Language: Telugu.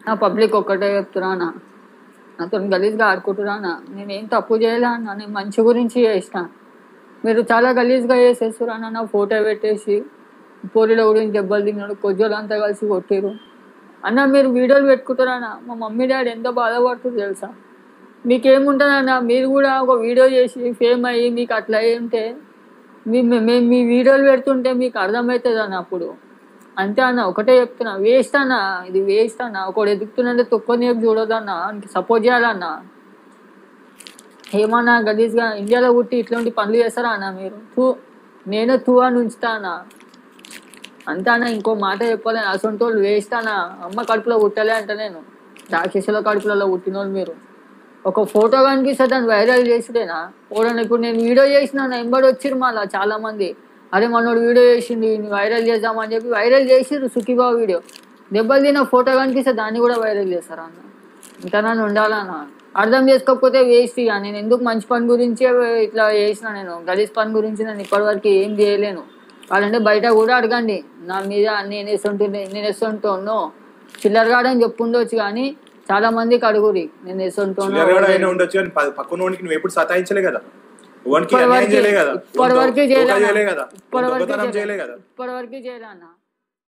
నా పబ్లిక్ ఒక్కటే చెప్తున్నా అన్న నాతో గలీజ్గా ఆడుకుంటున్నా అన్న నేనేం తప్పు చేయలే అన్న నేను మంచి గురించి చేసిన మీరు చాలా గలీజ్గా చేసేస్తారు అన్న నా ఫోటో పెట్టేసి పోలీల గురించి దెబ్బలు తిన్నాడు కొజ్జోలంతా కలిసి కొట్టిరు అన్న మీరు వీడియోలు పెట్టుకుంటారా అన్న మా మమ్మీ డాడీ ఎంత బాధపడుతుంది తెలుసా మీకేముంటుంది అన్న మీరు కూడా ఒక వీడియో చేసి ఫేమ్ అయ్యి మీకు అట్లా ఏంటే మీ మేము మీ వీడియోలు పెడుతుంటే మీకు అర్థమవుతుంది అన్న అప్పుడు అంతే అన్న ఒకటే చెప్తున్నా వేస్ట్ అన్న ఇది వేస్ట్ అన్న ఒకడు ఎదుగుతుందంటే తొక్కొని చూడదన్న ఆయనకి సపోర్ట్ చేయాలన్న ఏమన్నా గలీజ్గా ఇండియాలో పుట్టి ఇట్లాంటి పనులు చేస్తారా అన్న మీరు తూ నేనే తూ అని ఉంచుతా అన్న అంతే అన్న ఇంకో మాట చెప్పాలి అసొంటి వాళ్ళు వేస్ట్ అన్న అమ్మ కడుపులో పుట్టలే అంట నేను రాక్షసుల కడుపులలో పుట్టిన వాళ్ళు మీరు ఒక ఫోటో కనిపిస్తే దాన్ని వైరల్ చేసుడేనా ఓడని ఇప్పుడు నేను వీడియో చేసిన నా ఎంబడి వచ్చిరు మళ్ళా చాలా మంది అరే మనోడు వీడియో చేసిండు వైరల్ చేద్దామని చెప్పి వైరల్ చేసిర్రు సుఖీబాబు వీడియో దెబ్బలు తిన ఫోటో కనిపిస్తే దాన్ని కూడా వైరల్ చేస్తారా అన్న ఇంకా నన్ను ఉండాలన్న అర్థం చేసుకోకపోతే వేస్ట్ ఇక నేను ఎందుకు మంచి పని గురించి ఇట్లా చేసిన నేను గలీజ్ పని గురించి నేను ఇప్పటివరకు ఏం చేయలేను వాళ్ళంటే బయట కూడా అడగండి నా మీద నేను వేస్తుంటే నేను వేస్తుంటాను చిల్లరగాడని చెప్పుండొచ్చు కానీ చాలా మందికి అడుగురి నేను వేస్తుంటాను చిల్లరగాడు అయినా ఉండొచ్చు కానీ ప- పక్కన వాడికి నువ్వు ఎప్పుడు సతాయించలే కదా వానికి ఇప్పటి అన్యాయం వరకు చేయలే కదా ఇప్పటి వరకు దొంగ చేయలే చేయలే కదా ఇప్పటి వరకు దొంగతనం చేయలే కదా ఇప్పటి వరకు చేయలే అన్న